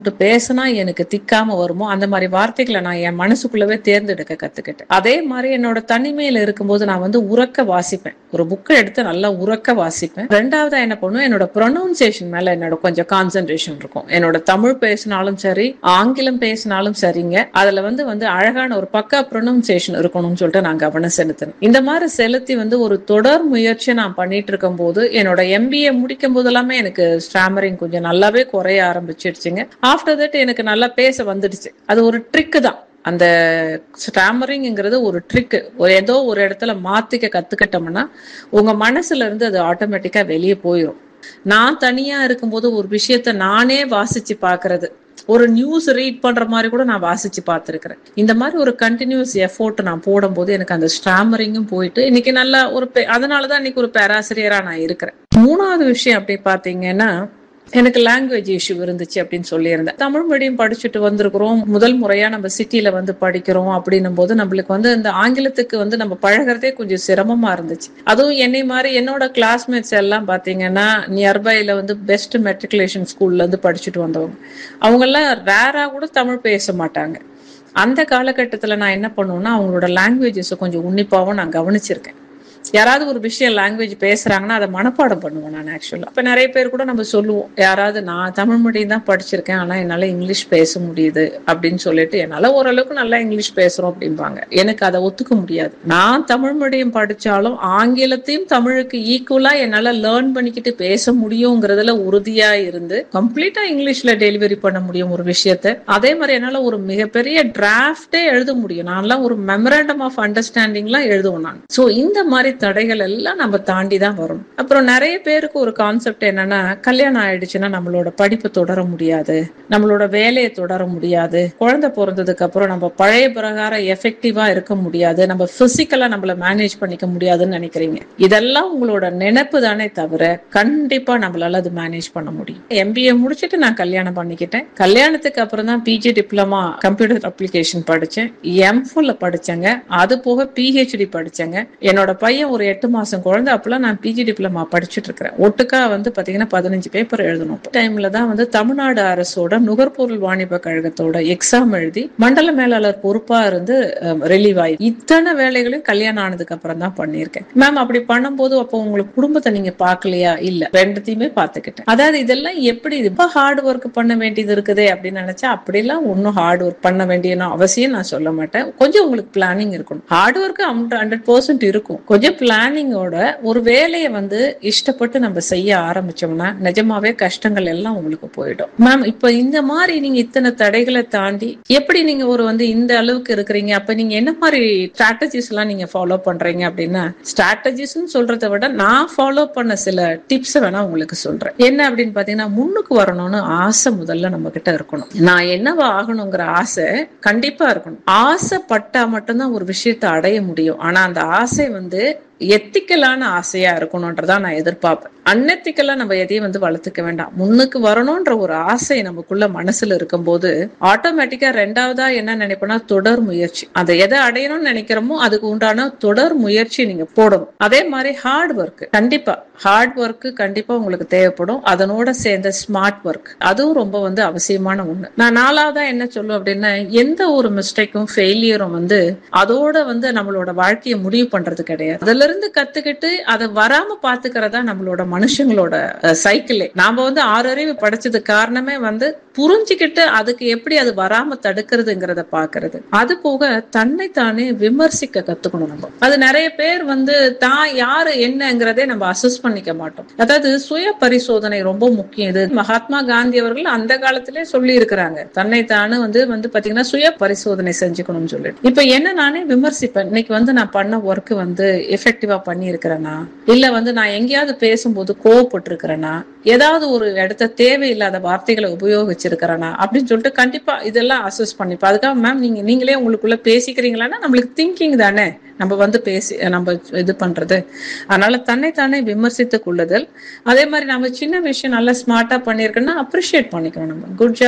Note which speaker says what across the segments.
Speaker 1: பேசினா எனக்கு திக்காம வருமோ அந்த மாதிரி வார்த்தைகளை நான் என் மனசுக்குள்ளவே தேர்ந்தெடுக்க கத்துக்கிட்டேன் அதே மாதிரி என்னோட தனிமையில இருக்கும்போது நான் வந்து உறக்க வாசிப்பேன் ஒரு புக்கை எடுத்து நல்லா உறக்க வாசிப்பேன் ரெண்டாவதா என்ன பண்ணுவேன் என்னோட ப்ரொனவுன்சியேஷன் மேல என்னோட கொஞ்சம் கான்சென்ட்ரேஷன் இருக்கும் என்னோட தமிழ் பேசினாலும் சரி ஆங்கிலம் பேசினாலும் சரிங்க அதுல வந்து வந்து அழகான ஒரு பக்கா ப்ரொனவுன்சியேஷன் இருக்கணும்னு சொல்லிட்டு நான் கவனம் செலுத்தினேன் இந்த மாதிரி செலுத்தி வந்து ஒரு தொடர் முயற்சி நான் பண்ணிட்டு இருக்கும் போது என்னோட எம்பிஏ முடிக்கும் போதெல்லாமே எனக்கு ஸ்டாமரிங் கொஞ்சம் நல்லாவே குறைய ஆரம்பிச்சிடுச்சுங்க ஆஃப்டர் தட் எனக்கு நல்லா பேச வந்துடுச்சு அது ஒரு ட்ரிக்கு தான் அந்த ஸ்டாமரிங்கிறது ஒரு ட்ரிக்கு ஒரு ஏதோ ஒரு இடத்துல மாத்திக்க கத்துக்கிட்டோம்னா உங்க மனசுல இருந்து அது ஆட்டோமேட்டிக்கா வெளியே போயிடும் நான் தனியா இருக்கும்போது ஒரு விஷயத்த நானே வாசிச்சு பாக்குறது ஒரு நியூஸ் ரீட் பண்ற மாதிரி கூட நான் வாசிச்சு பார்த்திருக்கிறேன் இந்த மாதிரி ஒரு கண்டினியூஸ் எஃபோர்ட் நான் போடும்போது எனக்கு அந்த ஸ்டாமரிங்கும் போயிட்டு இன்னைக்கு நல்லா ஒரு பே- அதனாலதான் இன்னைக்கு ஒரு பேராசிரியரா நான் இருக்கிறேன் மூணாவது விஷயம் அப்படி பாத்தீங்கன்னா எனக்கு லாங்குவேஜ் இஷ்யூ இருந்துச்சு அப்படின்னு சொல்லியிருந்தேன் தமிழ் மீடியம் படிச்சுட்டு வந்திருக்கிறோம் முதல் முறையா நம்ம சிட்டில வந்து படிக்கிறோம் அப்படின்னும் போது நம்மளுக்கு வந்து இந்த ஆங்கிலத்துக்கு வந்து நம்ம பழகுறதே கொஞ்சம் சிரமமா இருந்துச்சு அதுவும் என்னை மாதிரி என்னோட கிளாஸ்மேட்ஸ் எல்லாம் பாத்தீங்கன்னா நியர்பைல வந்து பெஸ்ட் மெட்ரிகுலேஷன் ஸ்கூல்ல இருந்து படிச்சுட்டு வந்தவங்க அவங்க எல்லாம் ரேரா கூட தமிழ் பேச மாட்டாங்க அந்த காலகட்டத்துல நான் என்ன பண்ணுவேன்னா அவங்களோட லாங்குவேஜஸ் கொஞ்சம் உன்னிப்பாவும் நான் கவனிச்சிருக்கேன் யாராவது ஒரு விஷயம் லாங்குவேஜ் பேசுறாங்கன்னா அதை மனப்பாடம் பண்ணுவேன் நான் ஆக்சுவலா இப்ப நிறைய பேர் கூட நம்ம சொல்லுவோம் யாராவது நான் தமிழ் மீடியம் தான் படிச்சிருக்கேன் ஆனா என்னால இங்கிலீஷ் பேச முடியுது அப்படின்னு சொல்லிட்டு என்னால ஓரளவுக்கு நல்லா இங்கிலீஷ் பேசுறோம் அப்படிம்பாங்க எனக்கு அதை ஒத்துக்க முடியாது நான் தமிழ் மீடியம் படிச்சாலும் ஆங்கிலத்தையும் தமிழுக்கு ஈக்குவலா என்னால லேர்ன் பண்ணிக்கிட்டு பேச முடியுங்கிறதுல உறுதியா இருந்து கம்ப்ளீட்டா இங்கிலீஷ்ல டெலிவரி பண்ண முடியும் ஒரு விஷயத்த அதே மாதிரி என்னால ஒரு மிகப்பெரிய டிராஃப்டே எழுத முடியும் நான்லாம் ஒரு மெமரண்டம் ஆஃப் அண்டர்ஸ்டாண்டிங்லாம் எழுதுவேன் நான் சோ இந்த மாதிரி தடைகள் எல்லாம் நம்ம தாண்டி தான் வரணும் அப்புறம் நிறைய பேருக்கு ஒரு கான்செப்ட் என்னன்னா கல்யாணம் ஆயிடுச்சுன்னா நம்மளோட படிப்பு தொடர முடியாது நம்மளோட வேலையை தொடர முடியாது குழந்தை பிறந்ததுக்கு அப்புறம் நம்ம பழைய பிரகாரம் எஃபெக்டிவா இருக்க முடியாது நம்ம பிசிக்கலா நம்மள மேனேஜ் பண்ணிக்க முடியாதுன்னு நினைக்கிறீங்க இதெல்லாம் உங்களோட நினைப்பு தானே தவிர கண்டிப்பா நம்மளால அது மேனேஜ் பண்ண முடியும் எம்பிஏ முடிச்சிட்டு நான் கல்யாணம் பண்ணிக்கிட்டேன் கல்யாணத்துக்கு அப்புறம் தான் பிஜி டிப்ளமா கம்ப்யூட்டர் அப்ளிகேஷன் படிச்சேன் எம்ஃபுல்ல படிச்சேங்க அது போக பிஹெச்டி படிச்சேங்க என்னோட பையன் ஒரு எட்டு மாசம் குழந்தை அப்பெல்லாம் நான் பிஜி டிப்ளமா படிச்சுட்டு இருக்கிறேன் ஒட்டுக்கா வந்து பாத்தீங்கன்னா பதினஞ்சு பேப்பர் எழுதணும் டைம்ல தான் வந்து தமிழ்நாடு அரசோட நுகர்பொருள் வாணிப கழகத்தோட எக்ஸாம் எழுதி மண்டல மேலாளர் பொறுப்பா இருந்து ரிலீவ் ஆகி இத்தனை வேலைகளையும் கல்யாணம் ஆனதுக்கு அப்புறம் தான் பண்ணியிருக்கேன் மேம் அப்படி பண்ணும்போது அப்போ உங்களுக்கு குடும்பத்தை நீங்க பாக்கலையா இல்ல ரெண்டுத்தையுமே பாத்துக்கிட்டேன் அதாவது இதெல்லாம் எப்படி இப்ப ஹார்ட் ஒர்க் பண்ண வேண்டியது இருக்குதே அப்படின்னு நினைச்சா அப்படிலாம் ஒன்னும் ஹார்ட் ஒர்க் பண்ண வேண்டிய அவசியம் நான் சொல்ல மாட்டேன் கொஞ்சம் உங்களுக்கு பிளானிங் இருக்கணும் ஹார்ட் ஒர்க் ஹண்ட்ரட் பர்சன்ட் இருக்கும் கொஞ்சம் பிளானிங்கோட ஒரு வேலையை வந்து இஷ்டப்பட்டு நம்ம செய்ய ஆரம்பிச்சோம்னா நிஜமாவே கஷ்டங்கள் எல்லாம் உங்களுக்கு போயிடும் மேம் இப்ப இந்த மாதிரி நீங்க இத்தனை தடைகளை தாண்டி எப்படி நீங்க ஒரு வந்து இந்த அளவுக்கு இருக்கிறீங்க அப்ப நீங்க என்ன மாதிரி ஸ்ட்ராட்டஜிஸ் எல்லாம் நீங்க ஃபாலோ பண்றீங்க அப்படின்னா ஸ்ட்ராட்டஜிஸ் சொல்றதை விட நான் ஃபாலோ பண்ண சில டிப்ஸ் வேணா உங்களுக்கு சொல்றேன் என்ன அப்படின்னு பாத்தீங்கன்னா முன்னுக்கு வரணும்னு ஆசை முதல்ல நம்ம கிட்ட இருக்கணும் நான் என்னவா ஆகணுங்கிற ஆசை கண்டிப்பா இருக்கணும் ஆசைப்பட்டா மட்டும்தான் ஒரு விஷயத்தை அடைய முடியும் ஆனா அந்த ஆசை வந்து எத்திக்கலான ஆசையா இருக்கணும்ன்றதா நான் எதிர்பார்ப்பேன் அன்னெத்திக்கலா நம்ம எதையும் வந்து வளர்த்துக்க வேண்டாம் முன்னுக்கு வரணும்ன்ற ஒரு ஆசை நமக்குள்ள மனசுல இருக்கும்போது ஆட்டோமேட்டிக்கா ரெண்டாவதா என்ன நினைப்பேன்னா தொடர் முயற்சி அதை எதை அடையணும்னு நினைக்கிறோமோ அதுக்கு உண்டான தொடர் முயற்சி நீங்க போடணும் அதே மாதிரி ஹார்ட் ஒர்க் கண்டிப்பா ஹார்ட் ஒர்க் கண்டிப்பா உங்களுக்கு தேவைப்படும் அதனோட சேர்ந்த ஸ்மார்ட் ஒர்க் அதுவும் ரொம்ப வந்து அவசியமான ஒண்ணு நான் நாலாவதா என்ன சொல்லுவேன் அப்படின்னா எந்த ஒரு மிஸ்டேக்கும் ஃபெயிலியரும் வந்து அதோட வந்து நம்மளோட வாழ்க்கையை முடிவு பண்றது கிடையாது அதுல இருந்து கத்துக்கிட்டு அதை வராம பாத்துக்கிறதா நம்மளோட மனுஷங்களோட சைக்கிளே நாம வந்து ஆறு அறிவு படிச்சது காரணமே வந்து புரிஞ்சுக்கிட்டு அதுக்கு எப்படி அது வராம தடுக்கிறதுங்கிறத பாக்குறது அது போக தன்னை தானே விமர்சிக்க கத்துக்கணும் நம்ம அது நிறைய பேர் வந்து தான் யாரு என்னங்கிறதே நம்ம அசஸ் பண்ணிக்க மாட்டோம் அதாவது சுய பரிசோதனை ரொம்ப முக்கியம் இது மகாத்மா காந்தி அவர்கள் அந்த காலத்திலே சொல்லி இருக்கிறாங்க தன்னை தானே வந்து வந்து பாத்தீங்கன்னா சுய பரிசோதனை செஞ்சுக்கணும்னு சொல்லிட்டு இப்ப என்ன நானே விமர்சிப்பேன் இன்னைக்கு வந்து நான் பண்ண ஒர்க் வந்து எஃபெக்டிவா பண்ணி இருக்கிறேனா இல்ல வந்து நான் எங்கேயாவது பேசும்போது கோவப்பட்டு இருக்கிறேனா ஏதாவது ஒரு இடத்த தேவையில்லாத வார்த்தைகளை உபயோகிச்சிருக்கிறேனா அப்படின்னு சொல்லிட்டு கண்டிப்பா இதெல்லாம் அசஸ் பண்ணிப்பா அதுக்காக மேம் நீங்க நீங்களே உங்களுக்குள்ள பேசிக்கிறீங்களான்னா நம்மளுக்கு திங்கிங் தானே நம்ம வந்து பேசி நம்ம இது பண்றது அதனால தன்னைத்தானே விமர்சித்து கொள்ளுதல் அதே மாதிரி நம்ம சின்ன விஷயம் நல்லா ஸ்மார்ட்டா பண்ணியிருக்கோம்னா அப்ரிஷியேட் பண்ணிக்கணும் நம்ம good job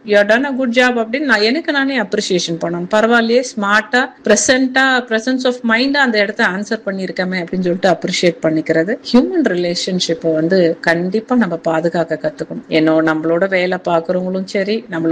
Speaker 1: you done uh good job அப்படின்னு நான் எனக்கு நானே அப்ரிசியேஷன் பண்ணணும் பரவாயில்லையே ஸ்மார்ட்டா ப்ரெசென்ட்டா ப்ரெசன்ஸ் ஆஃப் மைண்டா அந்த இடத்த ஆன்சர் பண்ணியிருக்கமே அப்படின்னு சொல்லிட்டு அப்ரிஷியேட் பண்ணிக்கிறது ஹியூமன் ரிலேஷன்ஷிப்பை வந்து கண்டிப்பா நம்ம பாதுகாக்க கத்துக்கணும் என்னோ நம்மளோட வேலை பார்க்குறவங்களும் சரி நம்மளோட